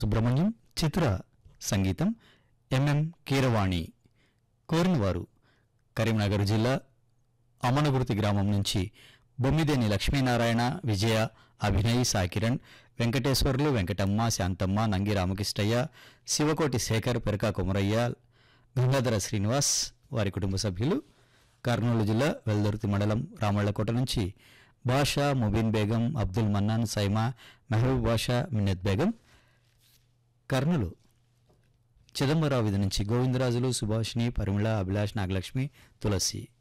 సుబ్రహ్మణ్యం చిత్ర సంగీతం ఎంఎం కీరవాణి కోరినవారు కరీంనగర్ జిల్లా అమనగుర్తి గ్రామం నుంచి బొమ్మిదేని లక్ష్మీనారాయణ విజయ అభినయ్ సాకిరణ్ వెంకటేశ్వర్లు వెంకటమ్మ శాంతమ్మ నంగి రామకృష్ణయ్య శివకోటి శేఖర్ పెరకా కొమరయ్య గంగాధర శ్రీనివాస్ వారి కుటుంబ సభ్యులు కర్నూలు జిల్లా వెల్దుర్తి మండలం రామళ్ళకోట నుంచి బాషా ముబీన్ బేగం అబ్దుల్ మన్నాన్ సైమా మెహబూబ్ బాషా మిన్నత్ బేగం కర్నూలు చిదంబరావు వీధి నుంచి గోవిందరాజులు సుభాషిణి పరిమళ అభిలాష్ నాగలక్ష్మి తులసి